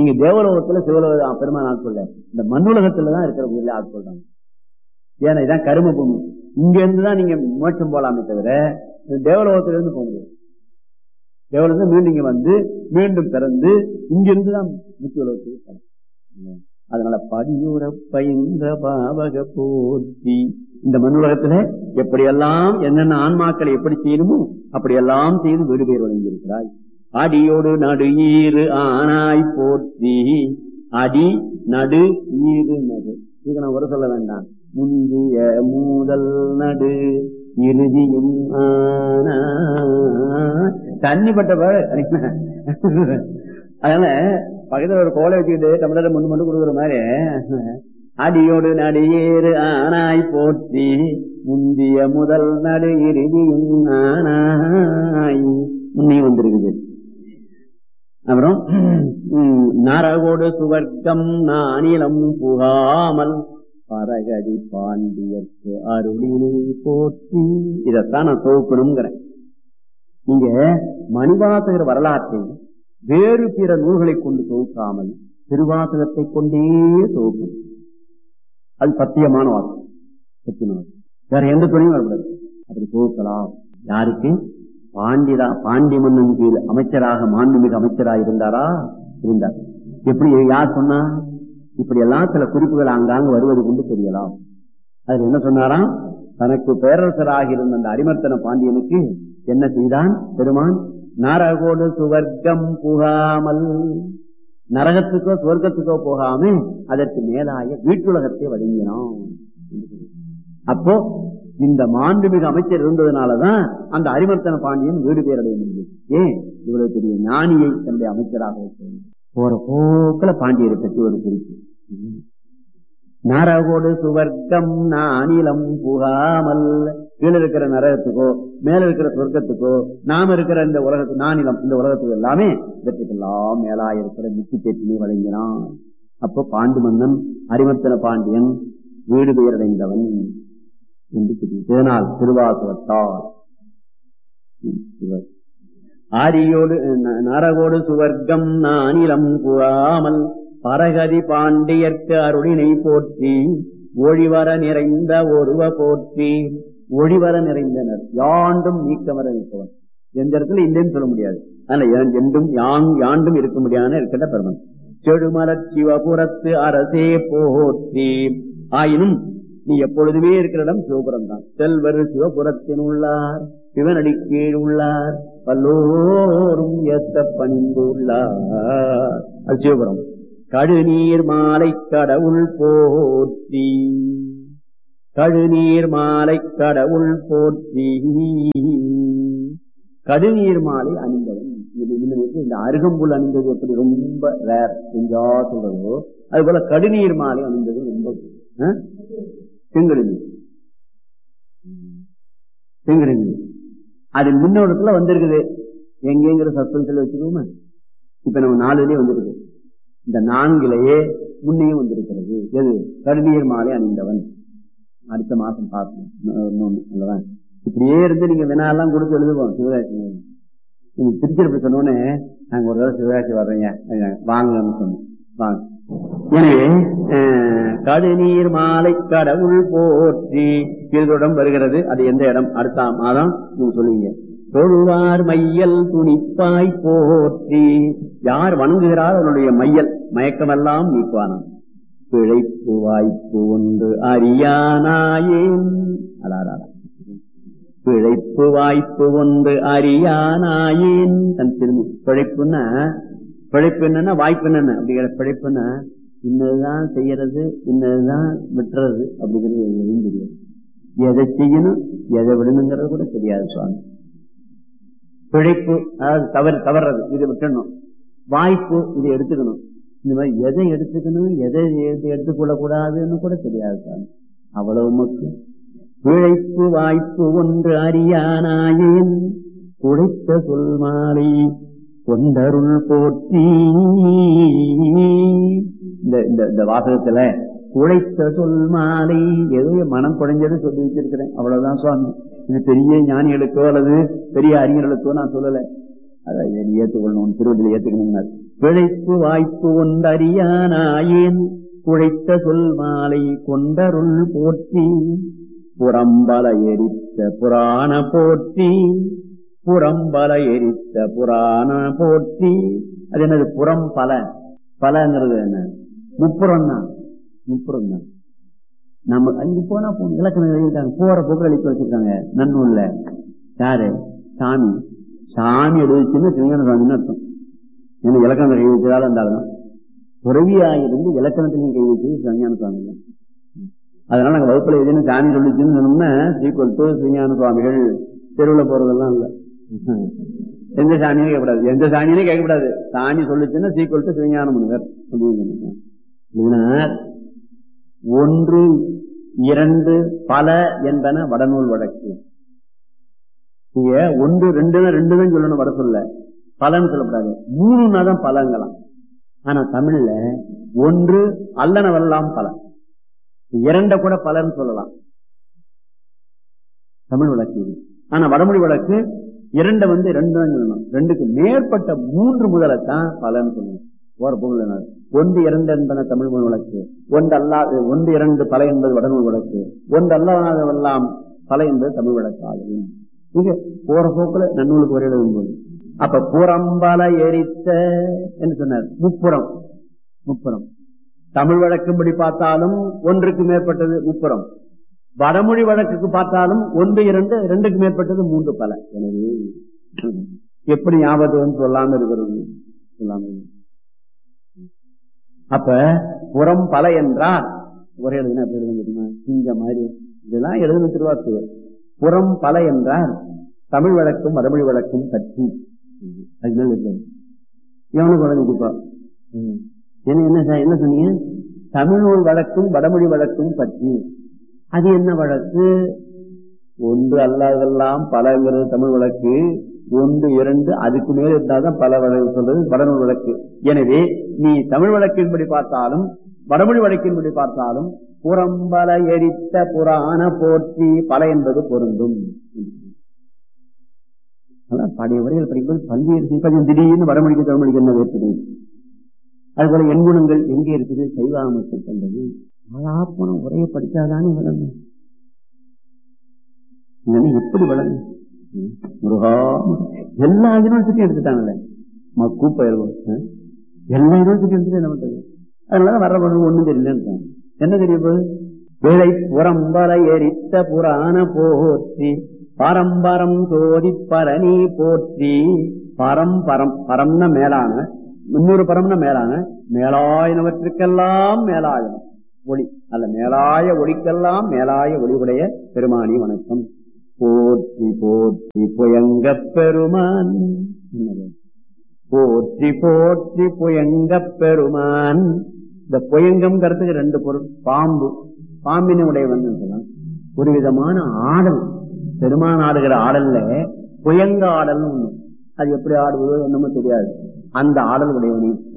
நீங்க தேவலோகத்துல சிவலோக பெருமான் ஆட்கொள்ள இந்த மண்ணுலகத்துல தான் இருக்கிற கோயில ஆட்கொள்றாங்க ஏன்னா இதான் கரும பூமி இங்க இருந்து தான் நீங்க மோட்சம் போலாமே தவிர தேவலோகத்துல இருந்து போக முடியாது தேவலோகத்துல மீண்டும் இங்க வந்து மீண்டும் பிறந்து இங்கிருந்து தான் முக்கிய உலகத்துக்கு போகலாம். அதனால படியுற பயின்ற பாவக போற்றி இந்த மண்ணுலகத்துல எப்படியெல்லாம் என்னென்ன ஆன்மாக்களை எப்படி செய்யணுமோ அப்படியெல்லாம் செய்து வீடு பேர் வழங்கியிருக்கிறாய் அடியோடு நடு ஈறு ஆனாய் போற்றி அடி நடு ஈறு நடு இது நான் ஒரு சொல்ல வேண்டாம் முந்திய மூதல் நடு இறுதியும் ஆனா தண்ணி பட்ட பாரு அதனால பக்கத்துல ஒரு கோலை வச்சுக்கிட்டு தமிழர் முன்னு மட்டும் கொடுக்குற மாதிரி அடியோடு நடிகேறு ஆனாய் போற்றி முந்திய முதல் நடு இறுதியும் ஆனாய் முன்னே வந்திருக்குது அப்புறம் உம், நரகோடு சுவர்க்கம் நானிலம் புகாமல் பரகதி பாண்டியர்க்கு அருளினை போற்றி இதைத்தான் நான் தொகுக்கணுங்கிறேன் நீங்க மணிவாசகர் வரலாற்றை வேறு பிற நூல்களை கொண்டு தொகுக்காமல் திருவாசகத்தை கொண்டே தொகுக்கணும் அது சத்தியமான வாக்கு சத்தியமான வாக்கு. வேற எந்த துணையும் வரக்கூடாது அப்படி தொகுக்கலாம் யாருக்கு பாண்டிதா பாண்டி மன்னன் கீழ் அமைச்சராக மாண்புமிகு அமைச்சராக இருந்தாரா இருந்தார் எப்படி யார் சொன்னா இப்படி எல்லாம் சில குறிப்புகள் ஆங்காங்கு வருவது கொண்டு தெரியலாம் அதுல என்ன சொன்னாராம் தனக்கு பேரரசராக இருந்த அந்த அரிமர்த்தன பாண்டியனுக்கு என்ன செய்தான் பெருமான் நரகோடு சுவர்க்கம் புகாமல் நரகத்துக்கோ சுவர்க்கத்துக்கோ போகாம அதற்கு மேலாய வீட்டுலகத்தை வழங்கினான் அப்போ இந்த மாண்புமிகு அமைச்சர் இருந்ததுனாலதான் அந்த அரிமர்த்தன பாண்டியன் வீடு பேரடைய முடியும் ஏன் இவ்வளவு பெரிய ஞானியை தன்னுடைய அமைச்சராக வைத்தேன் போற போக்குல பாண்டியரை பற்றி ஒரு குறிப்பு நரகோடு சுவர்க்கம் நானிலம் புகாமல் கீழே இருக்கிற நரகத்துக்கோ மேல இருக்கிற சொர்க்கத்துக்கோ நாம இருக்கிற இந்த உலகத்து நானிலம் இந்த உலகத்துக்கு எல்லாமே இதற்கெல்லாம் மேலா இருக்கிற மிச்சி பேட்டினை வழங்கினான் அப்போ பாண்டி மன்னன் அரிமர்த்தன பாண்டியன் வீடு பெயரடைந்தவன் என்று தெரியும் இதனால் திருவாசகத்தால் இவர் ஆரியோடு ந- நரகோடு சுவர்க்கம் நானிலம் புறாமல் பரகதி பாண்டியர்க்கு அருளினை போற்றி ஒழிவர நிறைந்த ஒருவ போற்றி ஒழிவர நிறைந்தனர் யாண்டும் நீக்கமர நிற்பவன் எந்த இடத்துல இல்லைன்னு சொல்ல முடியாது அதனால எ- என்றும் யாங் யாண்டும் இருக்க முடியாத இருக்கின்ற பெருமன் செடுமலர் சிவபுரத்து அரசே போற்றி ஆயினும் நீ எப்பொழுதுமே இருக்கிற இடம் சிவபுரம் தான் செல்வர் சிவபுரத்தின் உள்ளார் சிவனடி கீழ் உள்ளார் பல்லோரும் ஏத்த பணிந்து உள்ளார் அது சிவபுரம் கழுநீர் மாலை கடவுள் போற்றி கழுநீர் மாலை கடவுள் போற்றி கடுநீர் மாலை அணிந்தவன் இது இன்னும் இந்த அருகம்புல் அணிந்தது எப்படி ரொம்ப ரேர் எங்கா சொல்றதோ அது போல கடுநீர் மாலை அணிந்தது ரொம்ப ஆ? செங்கழுநீர் செங்கழுநீர் அது முன்னோட்டத்துல வந்திருக்குது எங்கேங்கிற சஸ்பென்ஸ்ல வச்சுக்கோமா இப்ப நம்ம நாலுலயே வந்திருக்கு இந்த நான்கிலேயே முன்னையும் வந்திருக்கிறது எது கடுநீர் மாலை அணிந்தவன் அடுத்த மாசம் பார்க்கணும் இன்னொன்னு அல்லவா இப்படியே இருந்து நீங்க வினாலாம் கொடுத்து எழுதுவோம் சிவகாசி நீங்க திருச்சிருப்பி சொன்னோடனே நாங்க ஒரு தடவை சிவகாசி வர்றீங்க வாங்கன்னு சொன்னோம் வாங்க எனவே அஹ், கடுநீர் மாலை கடவுள் போற்றி கீழ்தொடம் வருகிறது அது எந்த இடம் அடுத்த மாதம் நீங்க சொல்லுவீங்க தொழுவார் மையல் துணிப்பாய் போற்றி யார் வணங்குகிறார் அவருடைய மையல் மயக்கமெல்லாம் நீக்குவானாம் பிழைப்பு வாய்ப்பு ஒன்று அறியானாயேன் அடாடா பிழைப்பு வாய்ப்பு ஒன்று அறியானாயேன் தன் திரும்பி பிழைப்புன்னா பிழைப்பு என்னன்னா வாய்ப்பு என்னன்னு அப்படிங்கிற பிழைப்புன்னா இன்னதுதான் செய்யறது இன்னதுதான் விட்டுறது அப்படிங்கிறது எதுவும் தெரியாது எதை செய்யணும் எதை விடணுங்கிறது கூட தெரியாது சுவாமி பிழைப்பு அதாவது தவறு தவறது இது விட்டுணும் வாய்ப்பு இது எடுத்துக்கணும் இந்த மாதிரி எதை எடுத்துக்கணும் எதை எது எடுத்துக்கொள்ள கூடாதுன்னு கூட தெரியாது சாமி அவ்வளவு மக்கள் பிழைப்பு வாய்ப்பு ஒன்று அறியானாயேன் உழைத்த சொல் மாலை கொண்டருள் போற்றி இந்த இந்த இந்த வாசகத்துல உழைத்த சொல் மாலை ஏதோ என் மனம் குறைஞ்சது சொல்லி வச்சிருக்கிறேன் அவ்வளவுதான் சுவாமி இது பெரிய ஞானிகளுக்கோ அல்லது பெரிய அறிஞர்களுக்கோ நான் சொல்லல அதை நீ ஏற்றுக்கொள்ளணும் திருவள்ளில் ஏற்றுக்கணும் பிழைப்பு வாய்ப்பு ஒன்றறியானாயேன் குழைத்த சொல் மாலை கொண்டருள் போற்றி புறம்பல எரித்த புராண போற்றி புறம்பல எரித்த புராண போற்றி அது என்னது புறம் பல பலங்கிறது என்ன முப்புறம் தான் முப்புறம் தான் நம்ம அங்க போனா போன இலக்கணம் எழுதிட்டாங்க போற போக்கு அழித்து வச்சிருக்காங்க நன்னூல்ல யாரு சாமி சாமி எழுதிச்சுன்னு சிவஞான சாமின்னு அர்த்தம் ஏன்னா இலக்கணம் கை வச்சதால இருந்தாலும் துறவியாயிருந்து இலக்கணத்திலையும் கை வச்சது சிவஞான சுவாமி தான் அதனால நாங்க வகுப்புல எதுன்னு சாமி சொல்லிச்சுன்னு சொன்னோம்னா சீக்குவல் டு சிவஞான சுவாமிகள் தெருவில் போறதெல்லாம் இல்ல எந்த சாமியும் கேட்கக்கூடாது எந்த சாமியும் கேட்கக்கூடாது சாமி சொல்லிச்சுன்னா சீக்குவல் டு சிவஞான முனிவர் அப்படின்னு ஒன்று இரண்டு பல என்பன வடநூல் வழக்கு நீங்க ஒன்று ரெண்டு ரெண்டு தான் சொல்லணும் வட சொல்ல பலன்னு சொல்லக்கூடாது மூணுன்னா தான் பலங்கலாம் ஆனா தமிழ்ல ஒன்று அல்லனவெல்லாம் பலன் இரண்ட கூட பலன்னு சொல்லலாம் தமிழ் வழக்கு இது ஆனா வடமொழி வழக்கு இரண்ட வந்து ரெண்டு தான் சொல்லணும் ரெண்டுக்கு மேற்பட்ட மூன்று முதலத்தான் பலன்னு சொல்லணும் போற பொருள் ஒன்று இரண்டு என்பன தமிழ் மொழி வழக்கு ஒன்று அல்லாத ஒன்று இரண்டு பல என்பது வடநூல் வழக்கு ஒன்று அல்லாதவெல்லாம் பல என்பது தமிழ் வழக்கு ஆகும் இங்க போற போக்குல நன்னூலுக்கு ஒரு எழுதும் போது அப்ப புறம்பல எரித்த என்று சொன்னார் முப்புறம் முப்புறம் தமிழ் வழக்கும்படி பார்த்தாலும் ஒன்றுக்கு மேற்பட்டது முப்புறம் வடமொழி வழக்குக்கு பார்த்தாலும் ஒன்று இரண்டு ரெண்டுக்கு மேற்பட்டது மூன்று பல எனவே எப்படி ஞாபகம் சொல்லாம இருக்கிறது சொல்லாம அப்ப புறம் பல என்றால் ஒரே எழுதுனா எப்படி எழுதுங்க தெரியுமா இந்த மாதிரி இதெல்லாம் எழுதுன திருவாக்கு புறம் பல என்றால் தமிழ் வழக்கும் வடமொழி வழக்கும் பற்றி அது மேல இருக்காது எவனுக்கு வழங்கிப்பா என்ன என்ன என்ன சொன்னீங்க தமிழ் வழக்கும் வடமொழி வழக்கும் பற்றி அது என்ன வழக்கு ஒன்று அல்லாதெல்லாம் பலங்கிறது தமிழ் வழக்கு ஒன்று இரண்டு அதுக்கு மேல இருந்தால்தான் பல வழக்கு சொல்றது வடநூல் வழக்கு எனவே நீ தமிழ் வழக்கின்படி பார்த்தாலும் வடமொழி வழக்கின்படி பார்த்தாலும் புறம்பல எரித்த புராண போற்றி பல என்பது பொருந்தும் பழைய உரைகள் படிக்கும்போது பல்வேறு சிற்பதியம் திடீர்னு வடமொழிக்கு தமிழ்மொழிக்கு என்ன வேற்றுது அதுபோல எண்குணங்கள் எங்கே இருக்குது சைவாமத்தில் கண்டது போன உரையை படிச்சாதானே விளங்கும் எப்படி விளங்கும் முருகா எல்லா யூனிவர்சிட்டியும் எடுத்துட்டாங்கல்ல கூப்பயிரும் எல்லா யூனிவர்சிட்டியும் எடுத்துட்டு என்ன பண்றது அதனால வர்ற பொண்ணு ஒண்ணும் தெரியலன்னு என்ன தெரியும் விளை புறம்பர எரித்த புராண போற்றி பரம்பரம் சோதி பரணி போற்றி பரம்பரம் பரம்னா மேலான முன்னூறு பரம்னா மேலான மேலாயினவற்றுக்கெல்லாம் மேலாயனம் ஒளி அல்ல மேலாய ஒளிக்கெல்லாம் மேலாய ஒளிவுடைய பெருமானி வணக்கம் போற்றி போற்றி புயங்க பெருமான் போற்றி போற்றி புயங்க பெருமான் இந்த புயங்கம் கருத்துக்கு ரெண்டு பொருள் பாம்பு பாம்பின உடையவன் ஒரு விதமான ஆடல் பெருமான் ஆடுகிற ஆடல்ல புயங்க ஆடல்னு ஒண்ணு அது எப்படி ஆடுவதோ என்னமோ தெரியாது அந்த ஆடல் உடையவனே